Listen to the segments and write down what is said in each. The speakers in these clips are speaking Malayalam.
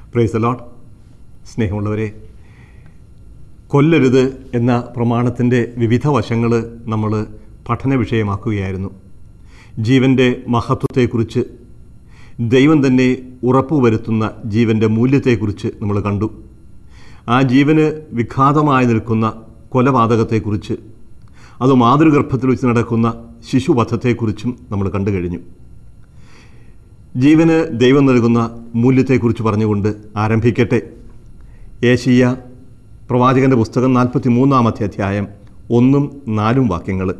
പ്രൈസ് ലോട്ട് സ്നേഹമുള്ളവരെ കൊല്ലരുത് എന്ന പ്രമാണത്തിൻ്റെ വിവിധ വശങ്ങൾ നമ്മൾ പഠന വിഷയമാക്കുകയായിരുന്നു ജീവൻ്റെ മഹത്വത്തെക്കുറിച്ച് ദൈവം തന്നെ ഉറപ്പുവരുത്തുന്ന ജീവൻ്റെ മൂല്യത്തെക്കുറിച്ച് നമ്മൾ കണ്ടു ആ ജീവന് വിഘാതമായി നിൽക്കുന്ന കൊലപാതകത്തെക്കുറിച്ച് അത് മാതൃഗർഭത്തിൽ വെച്ച് നടക്കുന്ന ശിശുവധത്തെക്കുറിച്ചും നമ്മൾ കണ്ടു കഴിഞ്ഞു ജീവന് ദൈവം നൽകുന്ന മൂല്യത്തെക്കുറിച്ച് പറഞ്ഞുകൊണ്ട് ആരംഭിക്കട്ടെ ഏഷ്യ പ്രവാചകൻ്റെ പുസ്തകം നാൽപ്പത്തി മൂന്നാമത്തെ അധ്യായം ഒന്നും നാലും വാക്യങ്ങൾ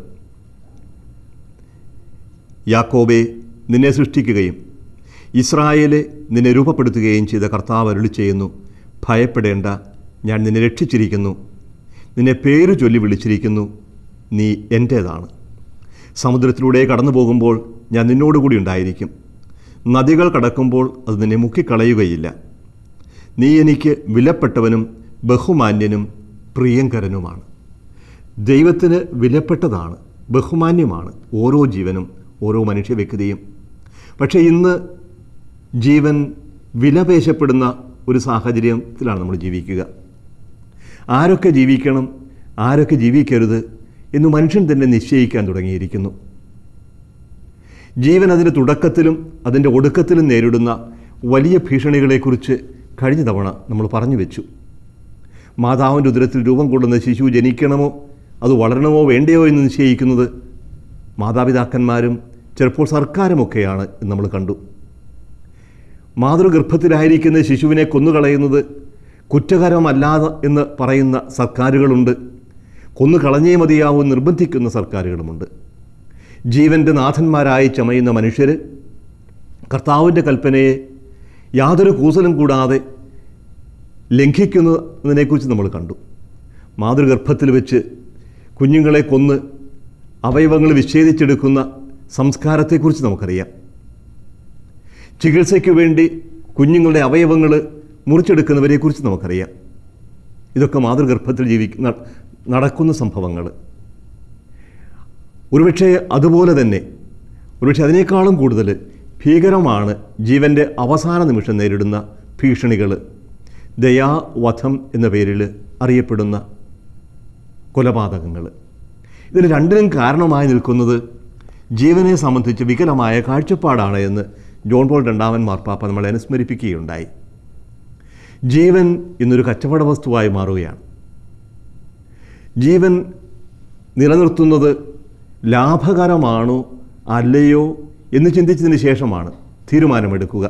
യാക്കോബെ നിന്നെ സൃഷ്ടിക്കുകയും ഇസ്രായേലെ നിന്നെ രൂപപ്പെടുത്തുകയും ചെയ്ത കർത്താവ് അരുളി ചെയ്യുന്നു ഭയപ്പെടേണ്ട ഞാൻ നിന്നെ രക്ഷിച്ചിരിക്കുന്നു നിന്നെ പേര് ചൊല്ലി വിളിച്ചിരിക്കുന്നു നീ എൻ്റേതാണ് സമുദ്രത്തിലൂടെ കടന്നു പോകുമ്പോൾ ഞാൻ നിന്നോടുകൂടി ഉണ്ടായിരിക്കും നദികൾ കടക്കുമ്പോൾ അത് നിന്നെ മുക്കിക്കളയുകയില്ല നീ എനിക്ക് വിലപ്പെട്ടവനും ബഹുമാന്യനും പ്രിയങ്കരനുമാണ് ദൈവത്തിന് വിലപ്പെട്ടതാണ് ബഹുമാന്യമാണ് ഓരോ ജീവനും ഓരോ മനുഷ്യ വ്യക്തിയും പക്ഷേ ഇന്ന് ജീവൻ വിലപേശപ്പെടുന്ന ഒരു സാഹചര്യത്തിലാണ് നമ്മൾ ജീവിക്കുക ആരൊക്കെ ജീവിക്കണം ആരൊക്കെ ജീവിക്കരുത് എന്ന് മനുഷ്യൻ തന്നെ നിശ്ചയിക്കാൻ തുടങ്ങിയിരിക്കുന്നു ജീവൻ അതിൻ്റെ തുടക്കത്തിലും അതിൻ്റെ ഒടുക്കത്തിലും നേരിടുന്ന വലിയ ഭീഷണികളെക്കുറിച്ച് കഴിഞ്ഞ തവണ നമ്മൾ പറഞ്ഞു വെച്ചു മാതാവിൻ്റെ ഉദരത്തിൽ രൂപം കൊള്ളുന്ന ശിശു ജനിക്കണമോ അത് വളരണമോ വേണ്ടയോ എന്ന് നിശ്ചയിക്കുന്നത് മാതാപിതാക്കന്മാരും ചിലപ്പോൾ സർക്കാരുമൊക്കെയാണ് എന്ന് നമ്മൾ കണ്ടു മാതൃഗർഭത്തിലായിരിക്കുന്ന ശിശുവിനെ കൊന്നുകളയുന്നത് കുറ്റകരമല്ലാതെ എന്ന് പറയുന്ന സർക്കാരുകളുണ്ട് കൊന്നുകളഞ്ഞേ മതിയാവും നിർബന്ധിക്കുന്ന സർക്കാരുകളുമുണ്ട് ജീവൻ്റെ നാഥന്മാരായി ചമയുന്ന മനുഷ്യർ കർത്താവിൻ്റെ കൽപ്പനയെ യാതൊരു കൂസലും കൂടാതെ ലംഘിക്കുന്നതിനെക്കുറിച്ച് നമ്മൾ കണ്ടു മാതൃഗർഭത്തിൽ വെച്ച് കുഞ്ഞുങ്ങളെ കൊന്ന് അവയവങ്ങൾ വിച്ഛേദിച്ചെടുക്കുന്ന സംസ്കാരത്തെക്കുറിച്ച് നമുക്കറിയാം ചികിത്സയ്ക്ക് വേണ്ടി കുഞ്ഞുങ്ങളുടെ അവയവങ്ങൾ മുറിച്ചെടുക്കുന്നവരെക്കുറിച്ച് നമുക്കറിയാം ഇതൊക്കെ മാതൃഗർഭത്തിൽ ജീവിക്കുന്ന നടക്കുന്ന സംഭവങ്ങൾ ഒരുപക്ഷെ അതുപോലെ തന്നെ ഒരുപക്ഷെ അതിനേക്കാളും കൂടുതൽ ഭീകരമാണ് ജീവൻ്റെ അവസാന നിമിഷം നേരിടുന്ന ഭീഷണികൾ ദയാവധം എന്ന പേരിൽ അറിയപ്പെടുന്ന കൊലപാതകങ്ങൾ ഇതിന് രണ്ടിനും കാരണമായി നിൽക്കുന്നത് ജീവനെ സംബന്ധിച്ച് വികലമായ കാഴ്ചപ്പാടാണ് എന്ന് ജോൺ പോൾ രണ്ടാമൻ മാർപ്പാപ്പ നമ്മളെ അനുസ്മരിപ്പിക്കുകയുണ്ടായി ജീവൻ ഇന്നൊരു കച്ചവട വസ്തുവായി മാറുകയാണ് ജീവൻ നിലനിർത്തുന്നത് ലാഭകരമാണോ അല്ലയോ എന്ന് ചിന്തിച്ചതിന് ശേഷമാണ് തീരുമാനമെടുക്കുക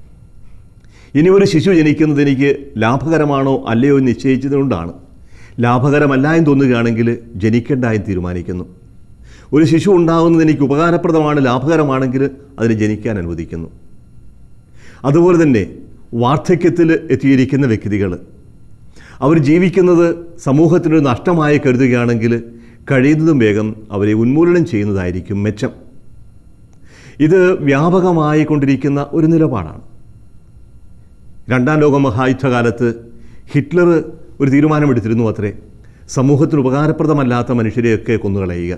ഇനി ഒരു ശിശു ജനിക്കുന്നത് എനിക്ക് ലാഭകരമാണോ അല്ലയോ എന്ന് നിശ്ചയിച്ചതുകൊണ്ടാണ് ലാഭകരമല്ല എന്ന് തോന്നുകയാണെങ്കിൽ ജനിക്കേണ്ട എന്ന് തീരുമാനിക്കുന്നു ഒരു ശിശു ഉണ്ടാകുന്നത് എനിക്ക് ഉപകാരപ്രദമാണ് ലാഭകരമാണെങ്കിൽ അതിന് ജനിക്കാൻ അനുവദിക്കുന്നു അതുപോലെ തന്നെ വാർദ്ധക്യത്തിൽ എത്തിയിരിക്കുന്ന വ്യക്തികൾ അവർ ജീവിക്കുന്നത് സമൂഹത്തിനൊരു നഷ്ടമായി കരുതുകയാണെങ്കിൽ കഴിയുന്നതും വേഗം അവരെ ഉന്മൂലനം ചെയ്യുന്നതായിരിക്കും മെച്ചം ഇത് വ്യാപകമായി കൊണ്ടിരിക്കുന്ന ഒരു നിലപാടാണ് രണ്ടാം ലോക മഹായുദ്ധകാലത്ത് ഹിറ്റ്ലർ ഒരു തീരുമാനമെടുത്തിരുന്നു അത്രേ സമൂഹത്തിന് ഉപകാരപ്രദമല്ലാത്ത മനുഷ്യരെയൊക്കെ കൊന്നുകളയുക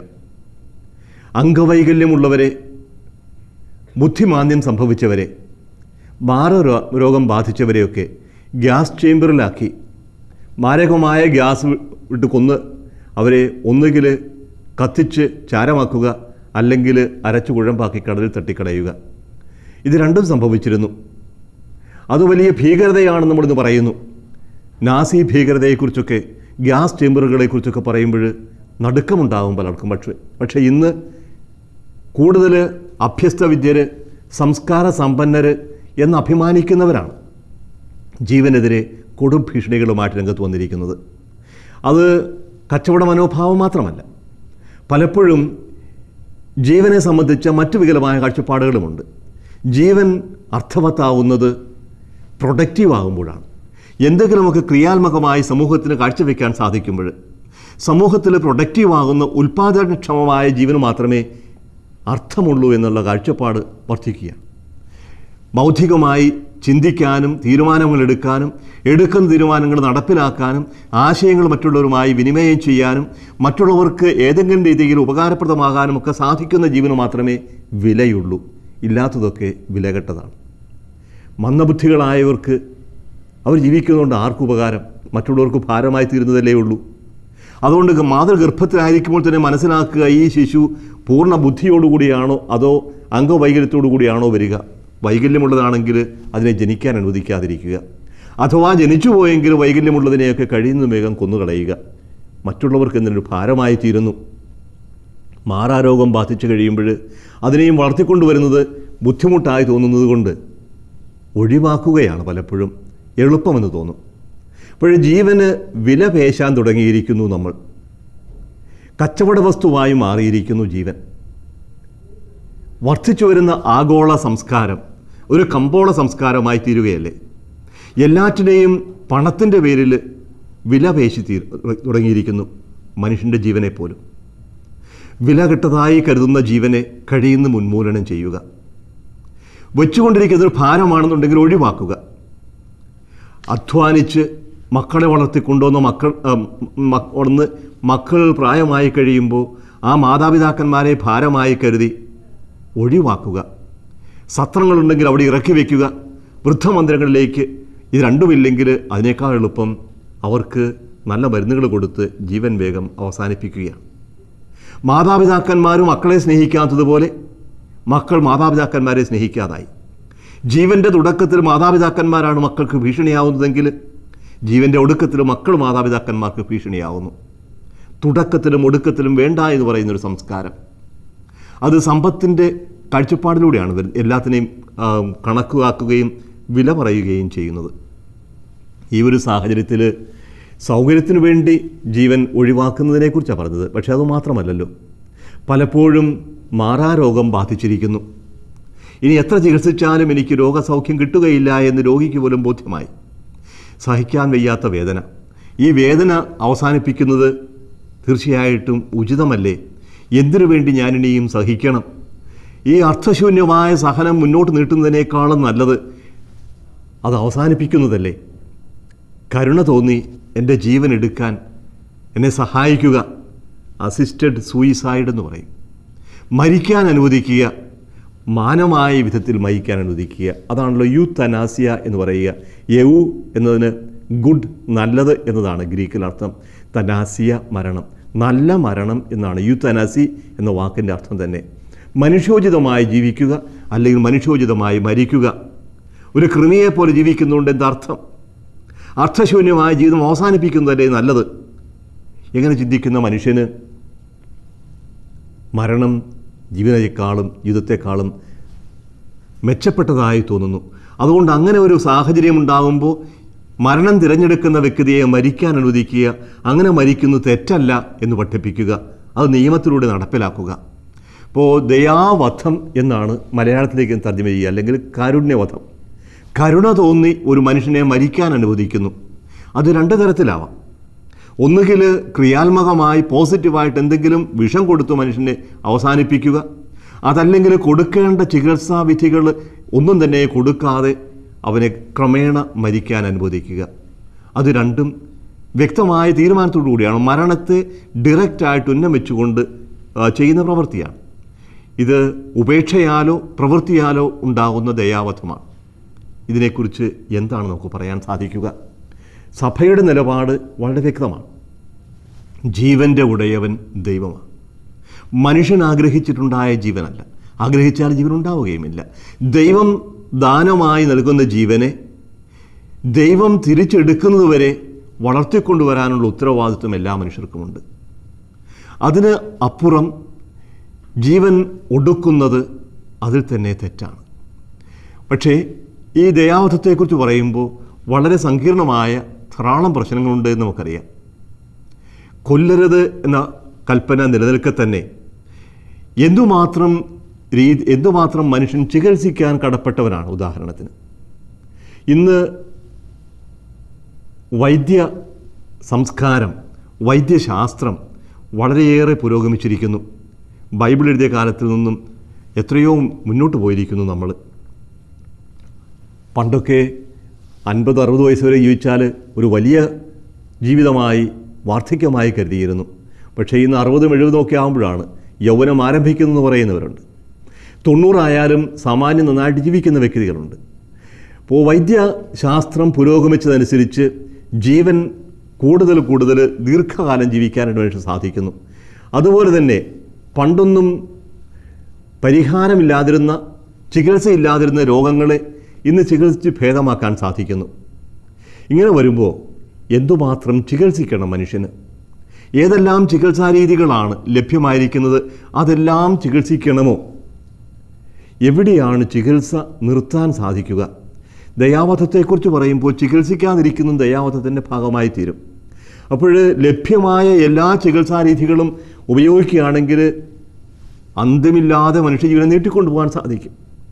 അംഗവൈകല്യമുള്ളവരെ ബുദ്ധിമാന്ദ്യം സംഭവിച്ചവരെ മാരരോ രോഗം ബാധിച്ചവരെയൊക്കെ ഗ്യാസ് ചേമ്പറിലാക്കി മാരകമായ ഗ്യാസ് വിട്ട് കൊന്ന് അവരെ ഒന്നുകിൽ കത്തിച്ച് ചാരമാക്കുക അല്ലെങ്കിൽ അരച്ചു കുഴമ്പാക്കി കടലിൽ തട്ടിക്കളയുക ഇത് രണ്ടും സംഭവിച്ചിരുന്നു അത് വലിയ ഭീകരതയാണെന്ന് നമ്മളിന്ന് പറയുന്നു നാസി ഭീകരതയെക്കുറിച്ചൊക്കെ ഗ്യാസ് ചേമ്പറുകളെക്കുറിച്ചൊക്കെ പറയുമ്പോൾ നടുക്കമുണ്ടാകും പലർക്കും പക്ഷേ പക്ഷേ ഇന്ന് കൂടുതൽ അഭ്യസ്ത വിദ്യർ സംസ്കാര സമ്പന്നർ എന്ന് അഭിമാനിക്കുന്നവരാണ് ജീവനെതിരെ കൊടും ഭീഷണികളുമായിട്ട് രംഗത്ത് വന്നിരിക്കുന്നത് അത് കച്ചവട മനോഭാവം മാത്രമല്ല പലപ്പോഴും ജീവനെ സംബന്ധിച്ച മറ്റു വികലമായ കാഴ്ചപ്പാടുകളുമുണ്ട് ജീവൻ അർത്ഥവത്താവുന്നത് പ്രൊഡക്റ്റീവ് ആകുമ്പോഴാണ് എന്തെങ്കിലുമൊക്കെ ക്രിയാത്മകമായി സമൂഹത്തിന് കാഴ്ചവെക്കാൻ സാധിക്കുമ്പോൾ സമൂഹത്തിൽ പ്രൊഡക്റ്റീവ് ആകുന്ന ഉൽപ്പാദനക്ഷമമായ ജീവന് മാത്രമേ അർത്ഥമുള്ളൂ എന്നുള്ള കാഴ്ചപ്പാട് വർദ്ധിക്കുകയാണ് ബൗദ്ധികമായി ചിന്തിക്കാനും തീരുമാനങ്ങൾ എടുക്കാനും എടുക്കുന്ന തീരുമാനങ്ങൾ നടപ്പിലാക്കാനും ആശയങ്ങൾ മറ്റുള്ളവരുമായി വിനിമയം ചെയ്യാനും മറ്റുള്ളവർക്ക് ഏതെങ്കിലും രീതിയിൽ ഉപകാരപ്രദമാകാനും ഒക്കെ സാധിക്കുന്ന ജീവന് മാത്രമേ വിലയുള്ളൂ ഇല്ലാത്തതൊക്കെ വിലകെട്ടതാണ് മന്ദബുദ്ധികളായവർക്ക് അവർ ജീവിക്കുന്നതുകൊണ്ട് ആർക്കും ഉപകാരം മറ്റുള്ളവർക്ക് ഭാരമായി തീരുന്നതല്ലേ ഉള്ളൂ അതുകൊണ്ട് മാതൃഗർഭത്തിലായിരിക്കുമ്പോൾ തന്നെ മനസ്സിലാക്കുക ഈ ശിശു പൂർണ്ണ ബുദ്ധിയോടുകൂടിയാണോ അതോ അംഗവൈകല്യത്തോടു കൂടിയാണോ വരിക വൈകല്യമുള്ളതാണെങ്കിൽ അതിനെ ജനിക്കാൻ അനുവദിക്കാതിരിക്കുക അഥവാ ജനിച്ചു പോയെങ്കിൽ വൈകല്യമുള്ളതിനെയൊക്കെ കഴിയുന്ന വേഗം കൊന്നുകളയുക മറ്റുള്ളവർക്ക് എന്തിനൊരു ഭാരമായി തീരുന്നു മാറാരോഗം ബാധിച്ചു കഴിയുമ്പോൾ അതിനെയും വളർത്തിക്കൊണ്ടുവരുന്നത് ബുദ്ധിമുട്ടായി തോന്നുന്നത് കൊണ്ട് ഒഴിവാക്കുകയാണ് പലപ്പോഴും എളുപ്പമെന്ന് തോന്നും അപ്പോഴേ ജീവന് വില പേശാൻ തുടങ്ങിയിരിക്കുന്നു നമ്മൾ കച്ചവട വസ്തുവായി മാറിയിരിക്കുന്നു ജീവൻ വർദ്ധിച്ചു വരുന്ന ആഗോള സംസ്കാരം ഒരു കമ്പോള സംസ്കാരമായി തീരുകയല്ലേ എല്ലാറ്റിനെയും പണത്തിൻ്റെ പേരിൽ വില പേശി തീർ തുടങ്ങിയിരിക്കുന്നു മനുഷ്യൻ്റെ ജീവനെ പോലും വില കിട്ടതായി കരുതുന്ന ജീവനെ കഴിയുന്ന ഉന്മൂലനം ചെയ്യുക വെച്ചുകൊണ്ടിരിക്കുന്ന ഒരു ഭാരമാണെന്നുണ്ടെങ്കിൽ ഒഴിവാക്കുക അധ്വാനിച്ച് മക്കളെ വളർത്തിക്കൊണ്ടുവന്ന മക്കൾ ആ, മ- വളർന്ന് മക്കൾ പ്രായമായി കഴിയുമ്പോൾ ആ മാതാപിതാക്കന്മാരെ ഭാരമായി കരുതി ഒഴിവാക്കുക സത്രങ്ങളുണ്ടെങ്കിൽ അവിടെ ഇറക്കി വയ്ക്കുക വൃദ്ധമന്ദിരങ്ങളിലേക്ക് ഇത് രണ്ടുമില്ലെങ്കിൽ അതിനേക്കാൾ എളുപ്പം അവർക്ക് നല്ല മരുന്നുകൾ കൊടുത്ത് ജീവൻ വേഗം അവസാനിപ്പിക്കുകയാണ് മാതാപിതാക്കന്മാരും മക്കളെ സ്നേഹിക്കാത്തതുപോലെ മക്കൾ മാതാപിതാക്കന്മാരെ സ്നേഹിക്കാതായി ജീവൻ്റെ തുടക്കത്തിൽ മാതാപിതാക്കന്മാരാണ് മക്കൾക്ക് ഭീഷണിയാവുന്നതെങ്കിൽ ജീവൻ്റെ ഒടുക്കത്തിൽ മക്കൾ മാതാപിതാക്കന്മാർക്ക് ഭീഷണിയാവുന്നു തുടക്കത്തിലും ഒടുക്കത്തിലും വേണ്ട എന്ന് പറയുന്നൊരു സംസ്കാരം അത് സമ്പത്തിൻ്റെ കാഴ്ചപ്പാടിലൂടെയാണ് വരുന്നത് എല്ലാത്തിനെയും ആ, കണക്കാക്കുകയും വില പറയുകയും ചെയ്യുന്നത് ഈ ഒരു സാഹചര്യത്തിൽ സൗകര്യത്തിനു വേണ്ടി ജീവൻ ഒഴിവാക്കുന്നതിനെക്കുറിച്ചാണ് പറഞ്ഞത് പക്ഷേ അത് മാത്രമല്ലല്ലോ പലപ്പോഴും മാറാരോഗം ബാധിച്ചിരിക്കുന്നു ഇനി എത്ര ചികിത്സിച്ചാലും എനിക്ക് രോഗസൗഖ്യം കിട്ടുകയില്ല എന്ന് രോഗിക്ക് പോലും ബോധ്യമായി സഹിക്കാൻ വയ്യാത്ത വേദന ഈ വേദന അവസാനിപ്പിക്കുന്നത് തീർച്ചയായിട്ടും ഉചിതമല്ലേ എന്തിനു വേണ്ടി ഞാനിനിയും സഹിക്കണം ഈ അർത്ഥശൂന്യമായ സഹനം മുന്നോട്ട് നീട്ടുന്നതിനേക്കാളും നല്ലത് അത് അവസാനിപ്പിക്കുന്നതല്ലേ കരുണ തോന്നി എൻ്റെ ജീവൻ എടുക്കാൻ എന്നെ സഹായിക്കുക അസിസ്റ്റഡ് സൂയിസൈഡ് എന്ന് പറയും മരിക്കാൻ അനുവദിക്കുക മാനമായ വിധത്തിൽ മരിക്കാൻ അനുവദിക്കുക അതാണല്ലോ യൂത്ത് അനാസിയ എന്ന് പറയുക യവു എന്നതിന് ഗുഡ് നല്ലത് എന്നതാണ് ഗ്രീക്കിൽ അർത്ഥം തനാസിയ മരണം നല്ല മരണം എന്നാണ് യൂത്ത് അനാസി എന്ന വാക്കിൻ്റെ അർത്ഥം തന്നെ മനുഷ്യോചിതമായി ജീവിക്കുക അല്ലെങ്കിൽ മനുഷ്യോചിതമായി മരിക്കുക ഒരു കൃമിയെ പോലെ ജീവിക്കുന്നുണ്ട് എന്തർത്ഥം അർത്ഥശൂന്യമായ ജീവിതം അവസാനിപ്പിക്കുന്നതല്ലേ നല്ലത് എങ്ങനെ ചിന്തിക്കുന്ന മനുഷ്യന് മരണം ജീവനത്തെക്കാളും ജീവിതത്തെക്കാളും മെച്ചപ്പെട്ടതായി തോന്നുന്നു അതുകൊണ്ട് അങ്ങനെ ഒരു സാഹചര്യം ഉണ്ടാകുമ്പോൾ മരണം തിരഞ്ഞെടുക്കുന്ന വ്യക്തിയെ മരിക്കാൻ അനുവദിക്കുക അങ്ങനെ മരിക്കുന്നു തെറ്റല്ല എന്ന് പഠിപ്പിക്കുക അത് നിയമത്തിലൂടെ നടപ്പിലാക്കുക ഇപ്പോൾ ദയാവധം എന്നാണ് മലയാളത്തിലേക്ക് തർജ്ജമ ചെയ്യുക അല്ലെങ്കിൽ കാരുണ്യവധം കരുണ തോന്നി ഒരു മനുഷ്യനെ മരിക്കാൻ അനുവദിക്കുന്നു അത് രണ്ട് തരത്തിലാവാം ഒന്നുകിൽ ക്രിയാത്മകമായി പോസിറ്റീവായിട്ട് എന്തെങ്കിലും വിഷം കൊടുത്ത് മനുഷ്യനെ അവസാനിപ്പിക്കുക അതല്ലെങ്കിൽ കൊടുക്കേണ്ട ചികിത്സാ വിധികൾ ഒന്നും തന്നെ കൊടുക്കാതെ അവനെ ക്രമേണ മരിക്കാൻ അനുവദിക്കുക അത് രണ്ടും വ്യക്തമായ തീരുമാനത്തോടു കൂടിയാണ് മരണത്തെ ഡയറക്റ്റായിട്ട് ഉന്നം വെച്ചുകൊണ്ട് ആ, ചെയ്യുന്ന പ്രവൃത്തിയാണ് ഇത് ഉപേക്ഷയാലോ പ്രവൃത്തിയാലോ ഉണ്ടാകുന്ന ദയാവധമാണ് ഇതിനെക്കുറിച്ച് എന്താണ് നമുക്ക് പറയാൻ സാധിക്കുക സഭയുടെ നിലപാട് വളരെ വ്യക്തമാണ് ജീവൻ്റെ ഉടയവൻ ദൈവമാണ് മനുഷ്യൻ ആഗ്രഹിച്ചിട്ടുണ്ടായ ജീവനല്ല ആഗ്രഹിച്ചാൽ ജീവൻ ഉണ്ടാവുകയുമില്ല ദൈവം ദാനമായി നൽകുന്ന ജീവനെ ദൈവം തിരിച്ചെടുക്കുന്നതുവരെ വളർത്തിക്കൊണ്ടുവരാനുള്ള ഉത്തരവാദിത്വം എല്ലാ മനുഷ്യർക്കുമുണ്ട് അതിന് അപ്പുറം ജീവൻ ഒടുക്കുന്നത് അതിൽ തന്നെ തെറ്റാണ് പക്ഷേ ഈ ദയാവധത്തെക്കുറിച്ച് പറയുമ്പോൾ വളരെ സങ്കീർണമായ ധാരാളം പ്രശ്നങ്ങളുണ്ട് എന്ന് നമുക്കറിയാം കൊല്ലരുത് എന്ന കൽപ്പന നിലനിൽക്കെ തന്നെ എന്തുമാത്രം രീതി എന്തുമാത്രം മനുഷ്യൻ ചികിത്സിക്കാൻ കടപ്പെട്ടവനാണ് ഉദാഹരണത്തിന് ഇന്ന് വൈദ്യ സംസ്കാരം വൈദ്യശാസ്ത്രം വളരെയേറെ പുരോഗമിച്ചിരിക്കുന്നു ബൈബിൾ എഴുതിയ കാലത്തിൽ നിന്നും എത്രയോ മുന്നോട്ട് പോയിരിക്കുന്നു നമ്മൾ പണ്ടൊക്കെ അൻപത് അറുപത് വയസ്സ് വരെ ജീവിച്ചാൽ ഒരു വലിയ ജീവിതമായി വാർദ്ധക്യമായി കരുതിയിരുന്നു പക്ഷേ ഇന്ന് അറുപതും എഴുപതും ഒക്കെ ആകുമ്പോഴാണ് യൗവനം ആരംഭിക്കുന്നതെന്ന് പറയുന്നവരുണ്ട് തൊണ്ണൂറായാലും സാമാന്യം നന്നായിട്ട് ജീവിക്കുന്ന വ്യക്തികളുണ്ട് അപ്പോൾ വൈദ്യശാസ്ത്രം പുരോഗമിച്ചതനുസരിച്ച് ജീവൻ കൂടുതൽ കൂടുതൽ ദീർഘകാലം ജീവിക്കാനായിട്ട് മനുഷ്യന് സാധിക്കുന്നു അതുപോലെ തന്നെ പണ്ടൊന്നും പരിഹാരമില്ലാതിരുന്ന ചികിത്സയില്ലാതിരുന്ന രോഗങ്ങളെ ഇന്ന് ചികിത്സിച്ച് ഭേദമാക്കാൻ സാധിക്കുന്നു ഇങ്ങനെ വരുമ്പോൾ എന്തുമാത്രം ചികിത്സിക്കണം മനുഷ്യന് ഏതെല്ലാം ചികിത്സാ രീതികളാണ് ലഭ്യമായിരിക്കുന്നത് അതെല്ലാം ചികിത്സിക്കണമോ എവിടെയാണ് ചികിത്സ നിർത്താൻ സാധിക്കുക ദയാവധത്തെക്കുറിച്ച് പറയുമ്പോൾ ചികിത്സിക്കാതിരിക്കുന്നതും ദയാവധത്തിൻ്റെ ഭാഗമായി തീരും അപ്പോൾ ലഭ്യമായ എല്ലാ ചികിത്സാ രീതികളും ഉപയോഗിക്കുകയാണെങ്കിൽ അന്ത്യമില്ലാതെ മനുഷ്യജീവനെ നീട്ടിക്കൊണ്ടുപോകാൻ സാധിക്കും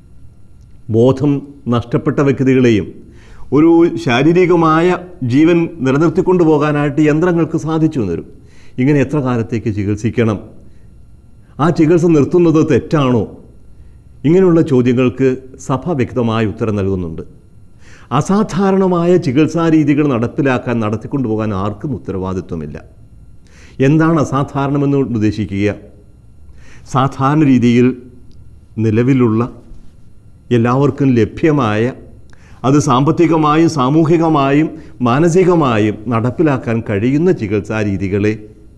ബോധം നഷ്ടപ്പെട്ട വ്യക്തികളെയും ഒരു ശാരീരികമായ ജീവൻ നിലനിർത്തിക്കൊണ്ടു പോകാനായിട്ട് യന്ത്രങ്ങൾക്ക് സാധിച്ചു വരും ഇങ്ങനെ എത്ര കാലത്തേക്ക് ചികിത്സിക്കണം ആ ചികിത്സ നിർത്തുന്നത് തെറ്റാണോ ഇങ്ങനെയുള്ള ചോദ്യങ്ങൾക്ക് സഭ വ്യക്തമായ ഉത്തരം നൽകുന്നുണ്ട് അസാധാരണമായ ചികിത്സാ രീതികൾ നടപ്പിലാക്കാൻ നടത്തിക്കൊണ്ടുപോകാൻ ആർക്കും ഉത്തരവാദിത്വമില്ല എന്താണ് അസാധാരണമെന്ന് ഉദ്ദേശിക്കുക സാധാരണ രീതിയിൽ നിലവിലുള്ള എല്ലാവർക്കും ലഭ്യമായ അത് സാമ്പത്തികമായും സാമൂഹികമായും മാനസികമായും നടപ്പിലാക്കാൻ കഴിയുന്ന ചികിത്സാ രീതികളെ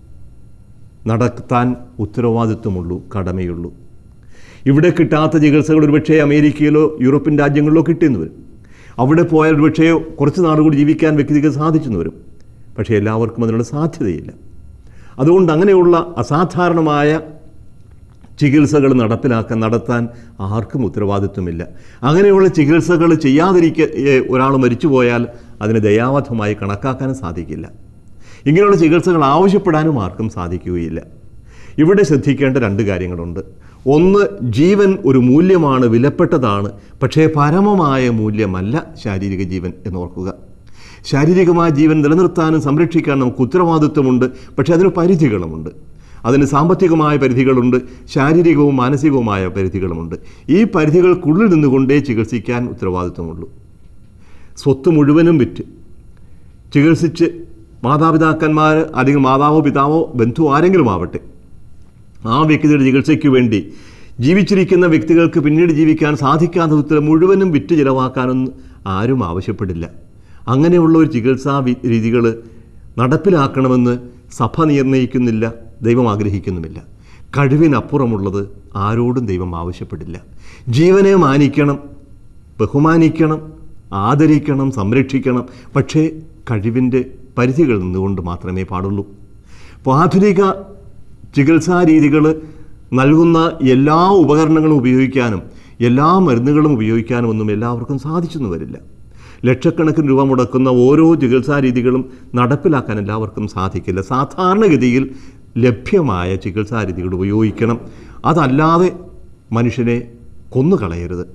നടത്താൻ ഉത്തരവാദിത്വമുള്ളൂ കടമയുള്ളൂ ഇവിടെ കിട്ടാത്ത ചികിത്സകൾ ഒരുപക്ഷേ അമേരിക്കയിലോ യൂറോപ്യൻ രാജ്യങ്ങളിലോ കിട്ടിയെന്ന് വരും അവിടെ പോയാൽ ഒരുപക്ഷേ കുറച്ച് നാൾ കൂടി ജീവിക്കാൻ വ്യക്തിക്ക് സാധിച്ചെന്ന് വരും പക്ഷേ എല്ലാവർക്കും അതിനുള്ള സാധ്യതയില്ല അതുകൊണ്ട് അങ്ങനെയുള്ള അസാധാരണമായ ചികിത്സകൾ നടപ്പിലാക്കാൻ നടത്താൻ ആർക്കും ഉത്തരവാദിത്വമില്ല അങ്ങനെയുള്ള ചികിത്സകൾ ചെയ്യാതിരിക്ക ഏ, ഒരാൾ മരിച്ചു പോയാൽ അതിന് ദയാവധമായി കണക്കാക്കാനും സാധിക്കില്ല ഇങ്ങനെയുള്ള ചികിത്സകൾ ആവശ്യപ്പെടാനും ആർക്കും സാധിക്കുകയില്ല ഇവിടെ ശ്രദ്ധിക്കേണ്ട രണ്ട് കാര്യങ്ങളുണ്ട് ഒന്ന് ജീവൻ ഒരു മൂല്യമാണ് വിലപ്പെട്ടതാണ് പക്ഷേ പരമമായ മൂല്യമല്ല ശാരീരിക ജീവൻ എന്നോർക്കുക ശാരീരികമായ ജീവൻ നിലനിർത്താനും സംരക്ഷിക്കാനും നമുക്ക് ഉത്തരവാദിത്വമുണ്ട് പക്ഷേ അതിന് പരിധികളുമുണ്ട് അതിന് സാമ്പത്തികമായ പരിധികളുണ്ട് ശാരീരികവും മാനസികവുമായ പരിധികളുമുണ്ട് ഈ പരിധികൾക്കുള്ളിൽ നിന്നുകൊണ്ടേ ചികിത്സിക്കാൻ ഉത്തരവാദിത്വമുള്ളൂ സ്വത്ത് മുഴുവനും വിറ്റ് ചികിത്സിച്ച് മാതാപിതാക്കന്മാർ അല്ലെങ്കിൽ മാതാവോ പിതാവോ ബന്ധു ആരെങ്കിലും ആവട്ടെ ആ വ്യക്തിയുടെ ചികിത്സയ്ക്ക് വേണ്ടി ജീവിച്ചിരിക്കുന്ന വ്യക്തികൾക്ക് പിന്നീട് ജീവിക്കാൻ സാധിക്കാത്ത വിധത്തിൽ മുഴുവനും വിറ്റ് ചിലവാക്കാനൊന്നും ആരും ആവശ്യപ്പെടില്ല അങ്ങനെയുള്ള ഒരു ചികിത്സാ വി- രീതികൾ നടപ്പിലാക്കണമെന്ന് സഭ നിർണ്ണയിക്കുന്നില്ല ദൈവം ആഗ്രഹിക്കുന്നുമില്ല കഴിവിനപ്പുറമുള്ളത് ആരോടും ദൈവം ആവശ്യപ്പെടില്ല ജീവനെ മാനിക്കണം ബഹുമാനിക്കണം ആദരിക്കണം സംരക്ഷിക്കണം പക്ഷേ കഴിവിൻ്റെ പരിധികളിൽ നിന്നുകൊണ്ട് മാത്രമേ പാടുള്ളൂ അപ്പോൾ ആധുനിക ചികിത്സാ രീതികൾ നൽകുന്ന എല്ലാ ഉപകരണങ്ങളും ഉപയോഗിക്കാനും എല്ലാ മരുന്നുകളും ഉപയോഗിക്കാനും ഒന്നും എല്ലാവർക്കും സാധിച്ചെന്ന് വരില്ല ലക്ഷക്കണക്കിന് രൂപ മുടക്കുന്ന ഓരോ ചികിത്സാ രീതികളും നടപ്പിലാക്കാൻ എല്ലാവർക്കും സാധിക്കില്ല സാധാരണഗതിയിൽ ലഭ്യമായ ചികിത്സാ രീതികൾ ഉപയോഗിക്കണം അതല്ലാതെ മനുഷ്യനെ കൊന്നുകളയരുത്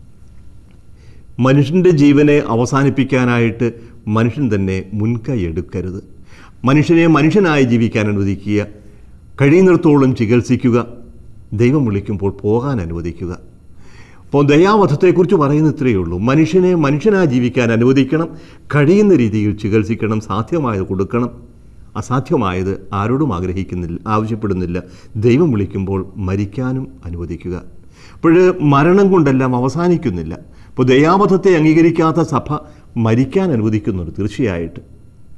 മനുഷ്യൻ്റെ ജീവനെ അവസാനിപ്പിക്കാനായിട്ട് മനുഷ്യൻ തന്നെ മുൻകൈ എടുക്കരുത് മനുഷ്യനെ മനുഷ്യനായി ജീവിക്കാൻ അനുവദിക്കുക കഴിയുന്നിടത്തോളം ചികിത്സിക്കുക ദൈവം വിളിക്കുമ്പോൾ പോകാൻ അനുവദിക്കുക അപ്പോൾ ദയാവധത്തെക്കുറിച്ച് പറയുന്ന ഇത്രയേ ഉള്ളൂ മനുഷ്യനെ മനുഷ്യനായി ജീവിക്കാൻ അനുവദിക്കണം കഴിയുന്ന രീതിയിൽ ചികിത്സിക്കണം സാധ്യമായത് കൊടുക്കണം അസാധ്യമായത് ആരോടും ആഗ്രഹിക്കുന്നില്ല ആവശ്യപ്പെടുന്നില്ല ദൈവം വിളിക്കുമ്പോൾ മരിക്കാനും അനുവദിക്കുക അപ്പോൾ മരണം കൊണ്ടെല്ലാം അവസാനിക്കുന്നില്ല ഇപ്പോൾ ദയാവധത്തെ അംഗീകരിക്കാത്ത സഭ മരിക്കാൻ അനുവദിക്കുന്നുണ്ട് തീർച്ചയായിട്ടും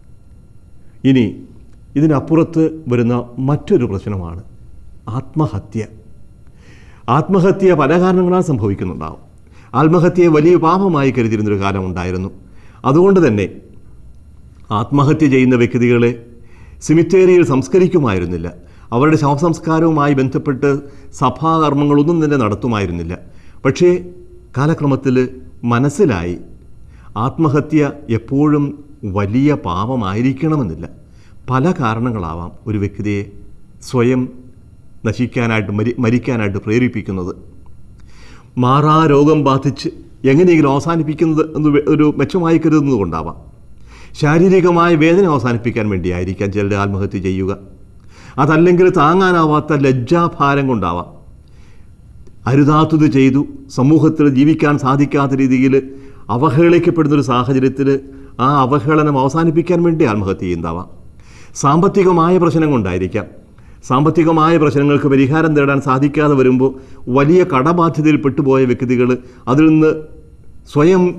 ഇനി ഇതിനപ്പുറത്ത് വരുന്ന മറ്റൊരു പ്രശ്നമാണ് ആത്മഹത്യ ആത്മഹത്യ പല കാരണങ്ങളാൽ സംഭവിക്കുന്നുണ്ടാവും ആത്മഹത്യയെ വലിയ പാപമായി കരുതിയിരുന്നൊരു കാലം ഉണ്ടായിരുന്നു അതുകൊണ്ട് തന്നെ ആത്മഹത്യ ചെയ്യുന്ന വ്യക്തികളെ സിമിത്തേരിയിൽ സംസ്കരിക്കുമായിരുന്നില്ല അവരുടെ ശവസംസ്കാരവുമായി ബന്ധപ്പെട്ട് സഭാകർമ്മങ്ങളൊന്നും തന്നെ നടത്തുമായിരുന്നില്ല പക്ഷേ കാലക്രമത്തിൽ മനസ്സിലായി ആത്മഹത്യ എപ്പോഴും വലിയ പാപമായിരിക്കണമെന്നില്ല പല കാരണങ്ങളാവാം ഒരു വ്യക്തിയെ സ്വയം നശിക്കാനായിട്ട് മരി മരിക്കാനായിട്ട് പ്രേരിപ്പിക്കുന്നത് മാറാ രോഗം ബാധിച്ച് എങ്ങനെയെങ്കിലും അവസാനിപ്പിക്കുന്നത് എന്ന് വെ- ഒരു മെച്ചമായി കരുതുന്നത് കൊണ്ടാവാം ശാരീരികമായ വേദന അവസാനിപ്പിക്കാൻ വേണ്ടിയായിരിക്കാം ചിലർ ആത്മഹത്യ ചെയ്യുക അതല്ലെങ്കിൽ താങ്ങാനാവാത്ത ലജ്ജാഭാരം കൊണ്ടാവാം അരുതാത്തത് ചെയ്തു സമൂഹത്തിൽ ജീവിക്കാൻ സാധിക്കാത്ത രീതിയിൽ അവഹേളിക്കപ്പെടുന്നൊരു സാഹചര്യത്തിൽ ആ അവഹേളനം അവസാനിപ്പിക്കാൻ വേണ്ടി ആത്മഹത്യ ചെയ്യുന്നതാവാം സാമ്പത്തികമായ പ്രശ്നം കൊണ്ടായിരിക്കാം സാമ്പത്തികമായ പ്രശ്നങ്ങൾക്ക് പരിഹാരം നേടാൻ സാധിക്കാതെ വരുമ്പോൾ വലിയ കടബാധ്യതയിൽ പെട്ടുപോയ വ്യക്തികൾ അതിൽ നിന്ന് സ്വയം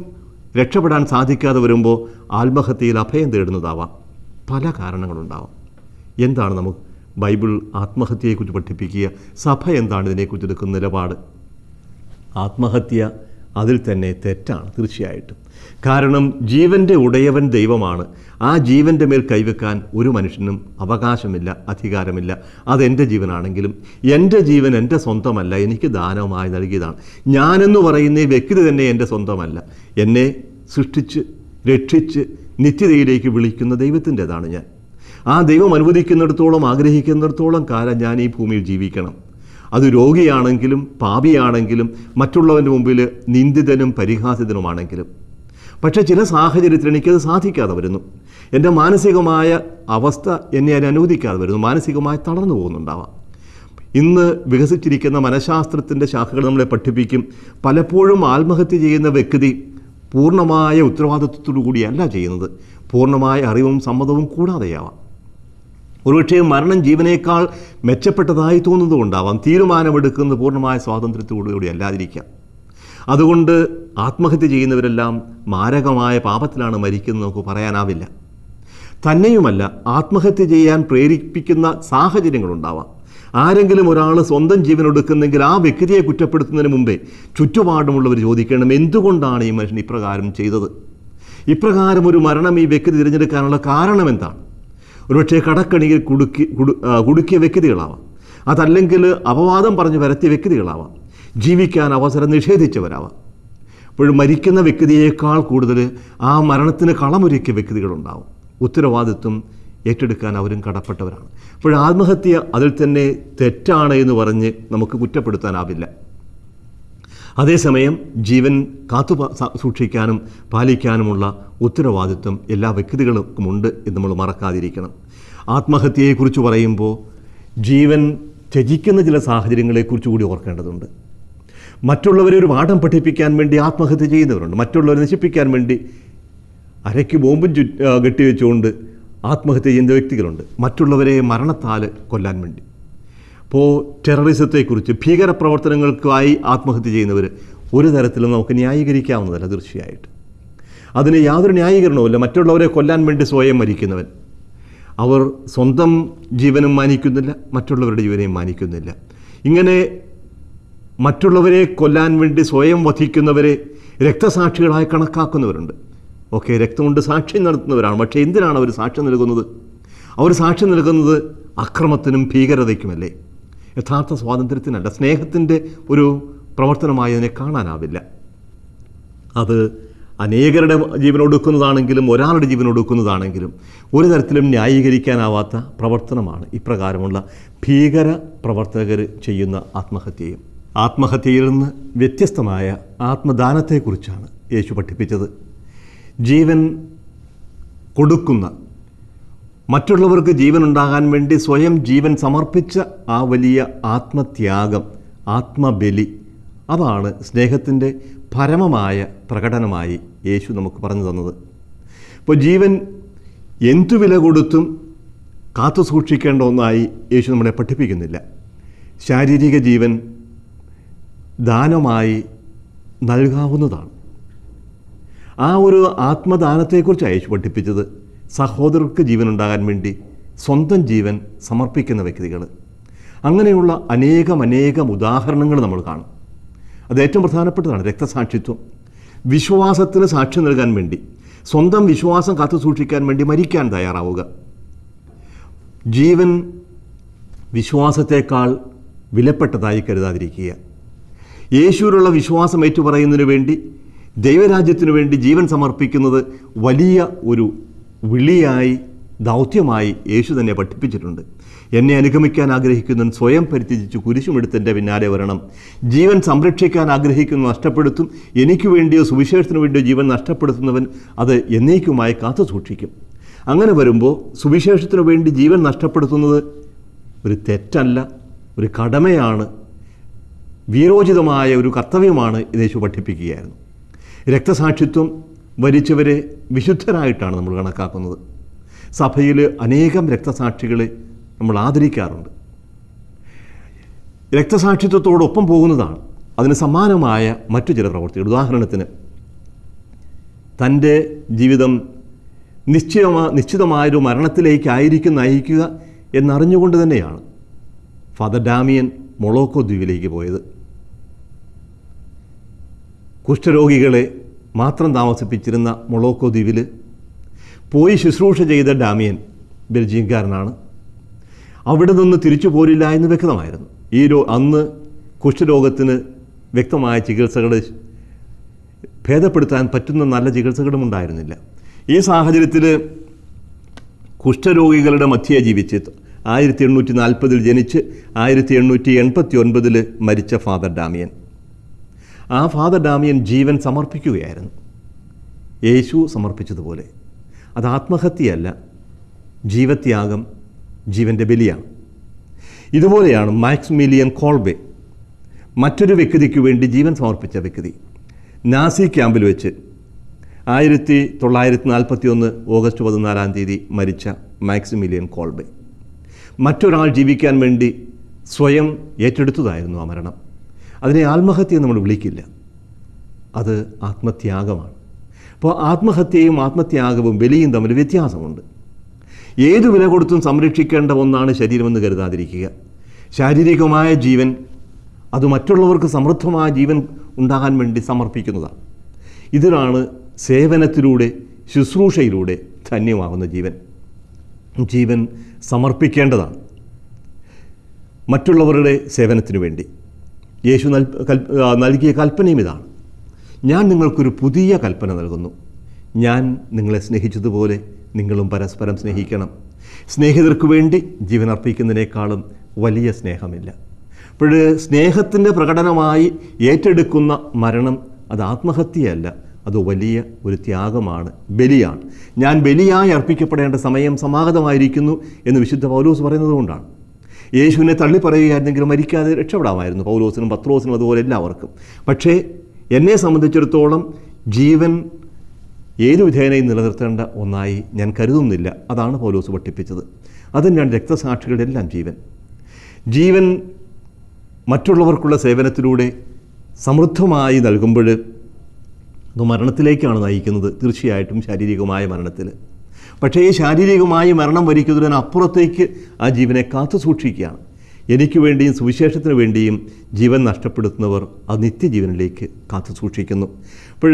രക്ഷപ്പെടാൻ സാധിക്കാതെ വരുമ്പോൾ ആത്മഹത്യയിൽ അഭയം തേടുന്നതാവാം പല കാരണങ്ങളുണ്ടാവാം എന്താണ് നമുക്ക് ബൈബിൾ ആത്മഹത്യയെക്കുറിച്ച് പഠിപ്പിക്കുക സഭ എന്താണ് ഇതിനെക്കുറിച്ച് എടുക്കുന്ന നിലപാട് ആത്മഹത്യ അതിൽ തന്നെ തെറ്റാണ് തീർച്ചയായിട്ടും കാരണം ജീവൻ്റെ ഉടയവൻ ദൈവമാണ് ആ ജീവൻ്റെ മേൽ കൈവെക്കാൻ ഒരു മനുഷ്യനും അവകാശമില്ല അധികാരമില്ല അതെൻ്റെ ജീവനാണെങ്കിലും എൻ്റെ ജീവൻ എൻ്റെ സ്വന്തമല്ല എനിക്ക് ദാനമായി നൽകിയതാണ് ഞാനെന്ന് പറയുന്ന ഈ വ്യക്തി തന്നെ എൻ്റെ സ്വന്തമല്ല എന്നെ സൃഷ്ടിച്ച് രക്ഷിച്ച് നിത്യതയിലേക്ക് വിളിക്കുന്ന ദൈവത്തിൻ്റെതാണ് ഞാൻ ആ ദൈവം അനുവദിക്കുന്നിടത്തോളം ആഗ്രഹിക്കുന്നിടത്തോളം കാലം ഞാൻ ഈ ഭൂമിയിൽ ജീവിക്കണം അത് രോഗിയാണെങ്കിലും പാപിയാണെങ്കിലും മറ്റുള്ളവൻ്റെ മുമ്പിൽ നിന്ദിതനും പരിഹാസിതനുമാണെങ്കിലും പക്ഷേ ചില സാഹചര്യത്തിൽ എനിക്കത് സാധിക്കാതെ വരുന്നു എൻ്റെ മാനസികമായ അവസ്ഥ എന്നെ അതിന് അനുവദിക്കാതെ വരുന്നു മാനസികമായി തളർന്നു പോകുന്നുണ്ടാവാം ഇന്ന് വികസിച്ചിരിക്കുന്ന മനഃശാസ്ത്രത്തിൻ്റെ ശാഖകൾ നമ്മളെ പഠിപ്പിക്കും പലപ്പോഴും ആത്മഹത്യ ചെയ്യുന്ന വ്യക്തി പൂർണ്ണമായ ഉത്തരവാദിത്വത്തോടു കൂടിയല്ല ചെയ്യുന്നത് പൂർണ്ണമായ അറിവും സമ്മതവും കൂടാതെയാവാം ഒരുപക്ഷേ മരണം ജീവനേക്കാൾ മെച്ചപ്പെട്ടതായി തോന്നുന്നതുകൊണ്ടാവാം തീരുമാനമെടുക്കുന്നത് പൂർണ്ണമായ സ്വാതന്ത്ര്യത്തോടുകൂടി അല്ലാതിരിക്കാം അതുകൊണ്ട് ആത്മഹത്യ ചെയ്യുന്നവരെല്ലാം മാരകമായ പാപത്തിലാണ് മരിക്കുന്നത് നമുക്ക് പറയാനാവില്ല തന്നെയുമല്ല ആത്മഹത്യ ചെയ്യാൻ പ്രേരിപ്പിക്കുന്ന സാഹചര്യങ്ങളുണ്ടാവാം ആരെങ്കിലും ഒരാൾ സ്വന്തം ജീവൻ എടുക്കുന്നെങ്കിൽ ആ വ്യക്തിയെ കുറ്റപ്പെടുത്തുന്നതിന് മുമ്പേ ചുറ്റുപാടുമുള്ളവർ ചോദിക്കണം എന്തുകൊണ്ടാണ് ഈ മനുഷ്യൻ ഇപ്രകാരം ചെയ്തത് ഇപ്രകാരം ഒരു മരണം ഈ വ്യക്തി തിരഞ്ഞെടുക്കാനുള്ള കാരണം എന്താണ് ഒരുപക്ഷെ കടക്കണിയിൽ കുടുക്കി കുടു ആ, കുടുക്കിയ വ്യക്തികളാവാം അതല്ലെങ്കിൽ അപവാദം പറഞ്ഞ് വരത്തിയ വ്യക്തികളാവാം ജീവിക്കാൻ അവസരം നിഷേധിച്ചവരാവാം അപ്പോൾ മരിക്കുന്ന വ്യക്തിയേക്കാൾ കൂടുതൽ ആ മരണത്തിന് കളമൊരുക്കിയ വ്യക്തികളുണ്ടാവും ഉത്തരവാദിത്വം ഏറ്റെടുക്കാൻ അവരും കടപ്പെട്ടവരാണ് അപ്പോൾ ആത്മഹത്യ അതിൽ തന്നെ തെറ്റാണ് എന്ന് പറഞ്ഞ് നമുക്ക് കുറ്റപ്പെടുത്താനാവില്ല അതേസമയം ജീവൻ കാത്തു പ- സ- സൂക്ഷിക്കാനും പാലിക്കാനുമുള്ള ഉത്തരവാദിത്വം എല്ലാ വ്യക്തികൾക്കുമുണ്ട് എന്ന് നമ്മൾ മറക്കാതിരിക്കണം ആത്മഹത്യയെക്കുറിച്ച് പറയുമ്പോൾ ജീവൻ ത്യജിക്കുന്ന ചില സാഹചര്യങ്ങളെക്കുറിച്ച് കൂടി ഓർക്കേണ്ടതുണ്ട് മറ്റുള്ളവരെ ഒരു പാഠം പഠിപ്പിക്കാൻ വേണ്ടി ആത്മഹത്യ ചെയ്യുന്നവരുണ്ട് മറ്റുള്ളവരെ നശിപ്പിക്കാൻ വേണ്ടി അരയ്ക്ക് ബോംബും ചു ആ, കെട്ടിവെച്ചുകൊണ്ട് ആത്മഹത്യ ചെയ്യുന്ന വ്യക്തികളുണ്ട് മറ്റുള്ളവരെ മരണത്താൽ കൊല്ലാൻ വേണ്ടി ഇപ്പോൾ ടെററിസത്തെക്കുറിച്ച് ഭീകരപ്രവർത്തനങ്ങൾക്കായി ആത്മഹത്യ ചെയ്യുന്നവർ ഒരു തരത്തിലും നമുക്ക് ന്യായീകരിക്കാവുന്നതല്ല തീർച്ചയായിട്ടും അതിന് യാതൊരു ന്യായീകരണവുമില്ല മറ്റുള്ളവരെ കൊല്ലാൻ വേണ്ടി സ്വയം മരിക്കുന്നവൻ അവർ സ്വന്തം ജീവനും മാനിക്കുന്നില്ല മറ്റുള്ളവരുടെ ജീവനെയും മാനിക്കുന്നില്ല ഇങ്ങനെ മറ്റുള്ളവരെ കൊല്ലാൻ വേണ്ടി സ്വയം വധിക്കുന്നവരെ രക്തസാക്ഷികളായി കണക്കാക്കുന്നവരുണ്ട് ഓക്കെ രക്തം കൊണ്ട് സാക്ഷ്യം നടത്തുന്നവരാണ് പക്ഷേ എന്തിനാണ് അവർ സാക്ഷ്യം നൽകുന്നത് അവർ സാക്ഷ്യം നൽകുന്നത് അക്രമത്തിനും ഭീകരതയ്ക്കുമല്ലേ യഥാർത്ഥ സ്വാതന്ത്ര്യത്തിനല്ല സ്നേഹത്തിൻ്റെ ഒരു പ്രവർത്തനമായി അതിനെ കാണാനാവില്ല അത് അനേകരുടെ ജീവൻ ഒടുക്കുന്നതാണെങ്കിലും ഒരാളുടെ ജീവൻ ഒടുക്കുന്നതാണെങ്കിലും ഒരു തരത്തിലും ന്യായീകരിക്കാനാവാത്ത പ്രവർത്തനമാണ് ഇപ്രകാരമുള്ള ഭീകര പ്രവർത്തകർ ചെയ്യുന്ന ആത്മഹത്യയും ആത്മഹത്യയിൽ നിന്ന് വ്യത്യസ്തമായ ആത്മദാനത്തെക്കുറിച്ചാണ് യേശു പഠിപ്പിച്ചത് ജീവൻ കൊടുക്കുന്ന മറ്റുള്ളവർക്ക് ജീവൻ ഉണ്ടാകാൻ വേണ്ടി സ്വയം ജീവൻ സമർപ്പിച്ച ആ വലിയ ആത്മത്യാഗം ആത്മബലി അതാണ് സ്നേഹത്തിൻ്റെ പരമമായ പ്രകടനമായി യേശു നമുക്ക് പറഞ്ഞു തന്നത് അപ്പോൾ ജീവൻ എന്തു വില കൊടുത്തും കാത്തു സൂക്ഷിക്കേണ്ട ഒന്നായി യേശു നമ്മളെ പഠിപ്പിക്കുന്നില്ല ശാരീരിക ജീവൻ ദാനമായി നൽകാവുന്നതാണ് ആ ഒരു ആത്മദാനത്തെക്കുറിച്ചാണ് യേശു പഠിപ്പിച്ചത് സഹോദരർക്ക് ജീവൻ ഉണ്ടാകാൻ വേണ്ടി സ്വന്തം ജീവൻ സമർപ്പിക്കുന്ന വ്യക്തികൾ അങ്ങനെയുള്ള അനേകം അനേകം ഉദാഹരണങ്ങൾ നമ്മൾ കാണും അത് ഏറ്റവും പ്രധാനപ്പെട്ടതാണ് രക്തസാക്ഷിത്വം വിശ്വാസത്തിന് സാക്ഷ്യം നൽകാൻ വേണ്ടി സ്വന്തം വിശ്വാസം കാത്തു സൂക്ഷിക്കാൻ വേണ്ടി മരിക്കാൻ തയ്യാറാവുക ജീവൻ വിശ്വാസത്തേക്കാൾ വിലപ്പെട്ടതായി കരുതാതിരിക്കുക യേശുവിലുള്ള വിശ്വാസം ഏറ്റുപറയുന്നതിന് വേണ്ടി ദൈവരാജ്യത്തിനു വേണ്ടി ജീവൻ സമർപ്പിക്കുന്നത് വലിയ ഒരു വിളിയായി ദൗത്യമായി യേശു തന്നെ പഠിപ്പിച്ചിട്ടുണ്ട് എന്നെ അനുഗമിക്കാൻ ആഗ്രഹിക്കുന്നവൻ സ്വയം പരിത്യജിച്ച് കുരിശുമെടുത്ത് എൻ്റെ പിന്നാലെ വരണം ജീവൻ സംരക്ഷിക്കാൻ ആഗ്രഹിക്കുന്നു നഷ്ടപ്പെടുത്തും എനിക്ക് വേണ്ടിയോ സുവിശേഷത്തിന് വേണ്ടിയോ ജീവൻ നഷ്ടപ്പെടുത്തുന്നവൻ അത് എന്നേക്കുമായി കാത്തു സൂക്ഷിക്കും അങ്ങനെ വരുമ്പോൾ സുവിശേഷത്തിനു വേണ്ടി ജീവൻ നഷ്ടപ്പെടുത്തുന്നത് ഒരു തെറ്റല്ല ഒരു കടമയാണ് വീരോചിതമായ ഒരു കർത്തവ്യമാണ് യേശു പഠിപ്പിക്കുകയായിരുന്നു രക്തസാക്ഷിത്വം വരിച്ചവരെ വിശുദ്ധരായിട്ടാണ് നമ്മൾ കണക്കാക്കുന്നത് സഭയിൽ അനേകം രക്തസാക്ഷികളെ നമ്മൾ ആദരിക്കാറുണ്ട് രക്തസാക്ഷിത്വത്തോടൊപ്പം പോകുന്നതാണ് അതിന് സമാനമായ മറ്റു ചില പ്രവർത്തികൾ ഉദാഹരണത്തിന് തൻ്റെ ജീവിതം നിശ്ചയമാ നിശ്ചിതമായൊരു മരണത്തിലേക്കായിരിക്കും നയിക്കുക എന്നറിഞ്ഞുകൊണ്ട് തന്നെയാണ് ഫാദർ ഡാമിയൻ മൊളോക്കോ ദ്വീപിലേക്ക് പോയത് കുഷ്ഠരോഗികളെ മാത്രം താമസിപ്പിച്ചിരുന്ന മൊളോക്കോ ദ്വീപിൽ പോയി ശുശ്രൂഷ ചെയ്ത ഡാമിയൻ ബെൽജിയംകാരനാണ് അവിടെ നിന്ന് തിരിച്ചു പോരില്ല എന്ന് വ്യക്തമായിരുന്നു ഈ രോ അന്ന് കുഷ്ഠരോഗത്തിന് വ്യക്തമായ ചികിത്സകൾ ഭേദപ്പെടുത്താൻ പറ്റുന്ന നല്ല ചികിത്സകളും ഉണ്ടായിരുന്നില്ല ഈ സാഹചര്യത്തിൽ കുഷ്ഠരോഗികളുടെ മധ്യേ ജീവിച്ച് ആയിരത്തി എണ്ണൂറ്റി നാൽപ്പതിൽ ജനിച്ച് ആയിരത്തി എണ്ണൂറ്റി എൺപത്തി ഒൻപതിൽ മരിച്ച ഫാദർ ഡാമിയൻ ആ ഫാദർ ഡാമിയൻ ജീവൻ സമർപ്പിക്കുകയായിരുന്നു യേശു സമർപ്പിച്ചതുപോലെ അത് ആത്മഹത്യയല്ല ജീവത്യാഗം ജീവൻ്റെ ബലിയാണ് ഇതുപോലെയാണ് മാക്സ് മിലിയൻ കോൾബെ മറ്റൊരു വ്യക്തിക്ക് വേണ്ടി ജീവൻ സമർപ്പിച്ച വ്യക്തി നാസി ക്യാമ്പിൽ വെച്ച് ആയിരത്തി തൊള്ളായിരത്തി നാൽപ്പത്തി ഒന്ന് ഓഗസ്റ്റ് പതിനാലാം തീയതി മരിച്ച മാക്സിമിലിയൻ കോൾബെ മറ്റൊരാൾ ജീവിക്കാൻ വേണ്ടി സ്വയം ഏറ്റെടുത്തതായിരുന്നു ആ മരണം അതിനെ ആത്മഹത്യ നമ്മൾ വിളിക്കില്ല അത് ആത്മത്യാഗമാണ് അപ്പോൾ ആത്മഹത്യയും ആത്മത്യാഗവും ബലിയും തമ്മിൽ വ്യത്യാസമുണ്ട് ഏതു വില കൊടുത്തും സംരക്ഷിക്കേണ്ട ഒന്നാണ് ശരീരമെന്ന് കരുതാതിരിക്കുക ശാരീരികമായ ജീവൻ അത് മറ്റുള്ളവർക്ക് സമൃദ്ധമായ ജീവൻ ഉണ്ടാകാൻ വേണ്ടി സമർപ്പിക്കുന്നതാണ് ഇതിനാണ് സേവനത്തിലൂടെ ശുശ്രൂഷയിലൂടെ ധന്യമാകുന്ന ജീവൻ ജീവൻ സമർപ്പിക്കേണ്ടതാണ് മറ്റുള്ളവരുടെ സേവനത്തിനു വേണ്ടി യേശു നൽ കൽ ആ, നൽകിയ കൽപ്പനയും ഇതാണ് ഞാൻ നിങ്ങൾക്കൊരു പുതിയ കൽപ്പന നൽകുന്നു ഞാൻ നിങ്ങളെ സ്നേഹിച്ചതുപോലെ നിങ്ങളും പരസ്പരം സ്നേഹിക്കണം സ്നേഹിതർക്ക് വേണ്ടി ജീവൻ അർപ്പിക്കുന്നതിനേക്കാളും വലിയ സ്നേഹമില്ല അപ്പോൾ സ്നേഹത്തിൻ്റെ പ്രകടനമായി ഏറ്റെടുക്കുന്ന മരണം അത് ആത്മഹത്യയല്ല അത് വലിയ ഒരു ത്യാഗമാണ് ബലിയാണ് ഞാൻ ബലിയായി അർപ്പിക്കപ്പെടേണ്ട സമയം സമാഗതമായിരിക്കുന്നു എന്ന് വിശുദ്ധ പൗലോസ് പറയുന്നത് കൊണ്ടാണ് യേശുവിനെ തള്ളി പറയുകയായിരുന്നെങ്കിൽ മരിക്കാതെ രക്ഷപ്പെടാമായിരുന്നു പൗലോസിനും പത്രോസിനും അതുപോലെ എല്ലാവർക്കും പക്ഷേ എന്നെ സംബന്ധിച്ചിടത്തോളം ജീവൻ ഏതു വിധേനയും നിലനിർത്തേണ്ട ഒന്നായി ഞാൻ കരുതുന്നില്ല അതാണ് പൗലോസ് പഠിപ്പിച്ചത് അതിനാണ് രക്തസാക്ഷികളുടെ എല്ലാം ജീവൻ ജീവൻ മറ്റുള്ളവർക്കുള്ള സേവനത്തിലൂടെ സമൃദ്ധമായി നൽകുമ്പോൾ അത് മരണത്തിലേക്കാണ് നയിക്കുന്നത് തീർച്ചയായിട്ടും ശാരീരികമായ മരണത്തിൽ പക്ഷേ ഈ ശാരീരികമായി മരണം വരിക്കുന്നതിനപ്പുറത്തേക്ക് ആ ജീവനെ കാത്തു സൂക്ഷിക്കുകയാണ് എനിക്ക് വേണ്ടിയും സുവിശേഷത്തിന് വേണ്ടിയും ജീവൻ നഷ്ടപ്പെടുത്തുന്നവർ ആ നിത്യജീവനിലേക്ക് കാത്തു സൂക്ഷിക്കുന്നു അപ്പോൾ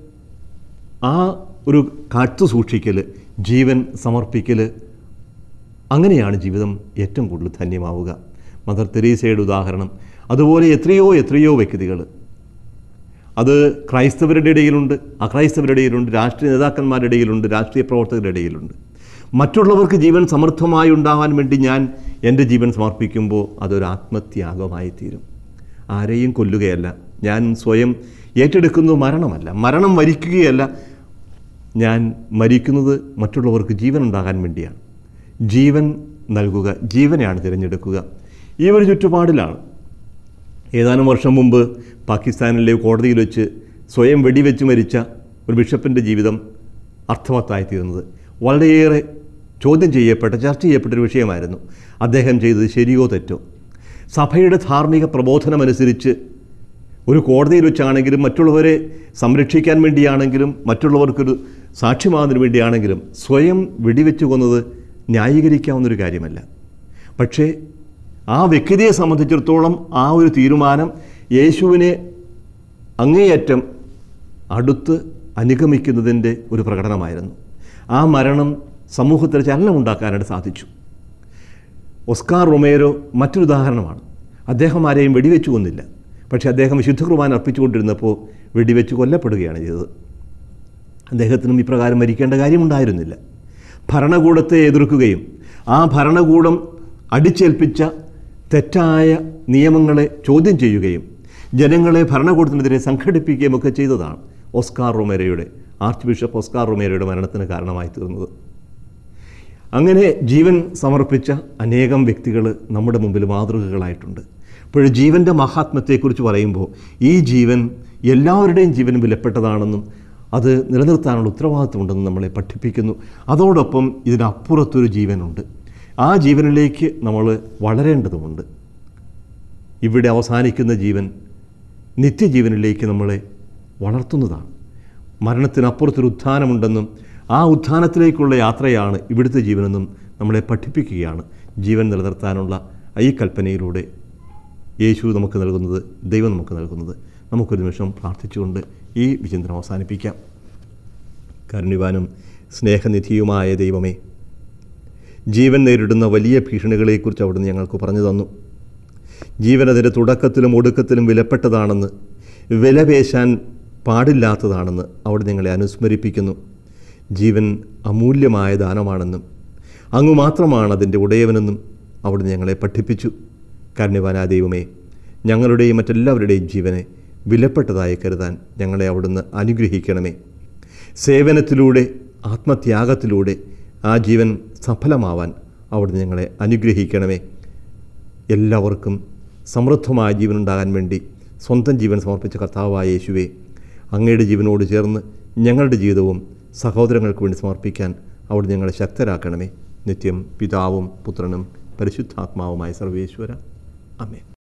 ആ ഒരു കാത്തു സൂക്ഷിക്കൽ ജീവൻ സമർപ്പിക്കൽ അങ്ങനെയാണ് ജീവിതം ഏറ്റവും കൂടുതൽ ധന്യമാവുക മദർ തെരേസയുടെ ഉദാഹരണം അതുപോലെ എത്രയോ എത്രയോ വ്യക്തികൾ അത് ക്രൈസ്തവരുടെ ഇടയിലുണ്ട് അക്രൈസ്തവരുടെ ഇടയിലുണ്ട് രാഷ്ട്രീയ നേതാക്കന്മാരുടെ ഇടയിലുണ്ട് രാഷ്ട്രീയ പ്രവർത്തകരുടെ ഇടയിലുണ്ട് മറ്റുള്ളവർക്ക് ജീവൻ സമൃദ്ധമായി ഉണ്ടാകാൻ വേണ്ടി ഞാൻ എൻ്റെ ജീവൻ സമർപ്പിക്കുമ്പോൾ അതൊരു ആത്മത്യാഗമായി തീരും ആരെയും കൊല്ലുകയല്ല ഞാൻ സ്വയം ഏറ്റെടുക്കുന്നത് മരണമല്ല മരണം വരിക്കുകയല്ല ഞാൻ മരിക്കുന്നത് മറ്റുള്ളവർക്ക് ജീവൻ ഉണ്ടാകാൻ വേണ്ടിയാണ് ജീവൻ നൽകുക ജീവനെയാണ് തിരഞ്ഞെടുക്കുക ഈ ഒരു ചുറ്റുപാടിലാണ് ഏതാനും വർഷം മുമ്പ് പാകിസ്ഥാനിലെ കോടതിയിൽ വെച്ച് സ്വയം വെടിവെച്ച് മരിച്ച ഒരു ബിഷപ്പിൻ്റെ ജീവിതം അർത്ഥവത്തായിത്തീരുന്നത് വളരെയേറെ ചോദ്യം ചെയ്യപ്പെട്ട ചർച്ച ചെയ്യപ്പെട്ട ഒരു വിഷയമായിരുന്നു അദ്ദേഹം ചെയ്തത് ശരിയോ തെറ്റോ സഭയുടെ ധാർമ്മിക പ്രബോധനമനുസരിച്ച് ഒരു കോടതിയിൽ വെച്ചാണെങ്കിലും മറ്റുള്ളവരെ സംരക്ഷിക്കാൻ വേണ്ടിയാണെങ്കിലും മറ്റുള്ളവർക്കൊരു സാക്ഷ്യമാകുന്നതിന് വേണ്ടിയാണെങ്കിലും സ്വയം വെടിവെച്ച് കൊന്നത് ന്യായീകരിക്കാവുന്നൊരു കാര്യമല്ല പക്ഷേ ആ വ്യക്തിയെ സംബന്ധിച്ചിടത്തോളം ആ ഒരു തീരുമാനം യേശുവിനെ അങ്ങേയറ്റം അടുത്ത് അനുഗമിക്കുന്നതിൻ്റെ ഒരു പ്രകടനമായിരുന്നു ആ മരണം സമൂഹത്തിൽ ചലനമുണ്ടാക്കാനായിട്ട് സാധിച്ചു ഒസ്കാർ റൊമേരോ മറ്റൊരു ഉദാഹരണമാണ് അദ്ദേഹം ആരെയും വെടിവെച്ചു കൊന്നില്ല പക്ഷേ അദ്ദേഹം വിശുദ്ധ കുർബാന അർപ്പിച്ചുകൊണ്ടിരുന്നപ്പോൾ വെടിവെച്ച് കൊല്ലപ്പെടുകയാണ് ചെയ്തത് അദ്ദേഹത്തിനും ഇപ്രകാരം മരിക്കേണ്ട കാര്യമുണ്ടായിരുന്നില്ല ഭരണകൂടത്തെ എതിർക്കുകയും ആ ഭരണകൂടം അടിച്ചേൽപ്പിച്ച തെറ്റായ നിയമങ്ങളെ ചോദ്യം ചെയ്യുകയും ജനങ്ങളെ ഭരണകൂടത്തിനെതിരെ സംഘടിപ്പിക്കുകയും ഒക്കെ ചെയ്തതാണ് ഓസ്കാർ റൊമേരയുടെ ആർച്ച് ബിഷപ്പ് ഓസ്കാർ റൊമേരയുടെ മരണത്തിന് കാരണമായി തീർന്നത് അങ്ങനെ ജീവൻ സമർപ്പിച്ച അനേകം വ്യക്തികൾ നമ്മുടെ മുമ്പിൽ മാതൃകകളായിട്ടുണ്ട് അപ്പോൾ ജീവൻ്റെ മഹാത്മ്യത്തെക്കുറിച്ച് പറയുമ്പോൾ ഈ ജീവൻ എല്ലാവരുടെയും ജീവനും വിലപ്പെട്ടതാണെന്നും അത് നിലനിർത്താനുള്ള ഉത്തരവാദിത്വമുണ്ടെന്ന് നമ്മളെ പഠിപ്പിക്കുന്നു അതോടൊപ്പം ഇതിനപ്പുറത്തൊരു ജീവനുണ്ട് ആ ജീവനിലേക്ക് നമ്മൾ വളരേണ്ടതുമുണ്ട് ഇവിടെ അവസാനിക്കുന്ന ജീവൻ നിത്യജീവനിലേക്ക് നമ്മളെ വളർത്തുന്നതാണ് മരണത്തിനപ്പുറത്തൊരു ഉത്ഥാനമുണ്ടെന്നും ആ ഉത്ഥാനത്തിലേക്കുള്ള യാത്രയാണ് ഇവിടുത്തെ ജീവനെന്നും നമ്മളെ പഠിപ്പിക്കുകയാണ് ജീവൻ നിലനിർത്താനുള്ള ഈ കൽപ്പനയിലൂടെ യേശു നമുക്ക് നൽകുന്നത് ദൈവം നമുക്ക് നൽകുന്നത് നമുക്കൊരു നിമിഷം പ്രാർത്ഥിച്ചുകൊണ്ട് ഈ വിചിന്തനം അവസാനിപ്പിക്കാം കരുണിവാനും സ്നേഹനിധിയുമായ ദൈവമേ ജീവൻ നേരിടുന്ന വലിയ ഭീഷണികളെക്കുറിച്ച് അവിടുന്ന് ഞങ്ങൾക്ക് പറഞ്ഞു തന്നു ജീവൻ അതിൻ്റെ തുടക്കത്തിലും ഒടുക്കത്തിലും വിലപ്പെട്ടതാണെന്ന് വിലപേശാൻ പാടില്ലാത്തതാണെന്ന് അവിടെ ഞങ്ങളെ അനുസ്മരിപ്പിക്കുന്നു ജീവൻ അമൂല്യമായ ദാനമാണെന്നും അങ്ങ് മാത്രമാണ് അതിൻ്റെ ഉടയവനെന്നും അവിടെ ഞങ്ങളെ പഠിപ്പിച്ചു കാരണവാനാ ദൈവമേ ഞങ്ങളുടെയും മറ്റെല്ലാവരുടെയും ജീവനെ വിലപ്പെട്ടതായി കരുതാൻ ഞങ്ങളെ അവിടുന്ന് അനുഗ്രഹിക്കണമേ സേവനത്തിലൂടെ ആത്മത്യാഗത്തിലൂടെ ആ ജീവൻ സഫലമാവാൻ അവിടുന്ന് ഞങ്ങളെ അനുഗ്രഹിക്കണമേ എല്ലാവർക്കും സമൃദ്ധമായ ജീവനുണ്ടാകാൻ വേണ്ടി സ്വന്തം ജീവൻ സമർപ്പിച്ച കർത്താവായ യേശുവെ അങ്ങയുടെ ജീവനോട് ചേർന്ന് ഞങ്ങളുടെ ജീവിതവും സഹോദരങ്ങൾക്ക് വേണ്ടി സമർപ്പിക്കാൻ അവിടെ ഞങ്ങളെ ശക്തരാക്കണമേ നിത്യം പിതാവും പുത്രനും പരിശുദ്ധാത്മാവുമായ സർവേശ്വര അമേ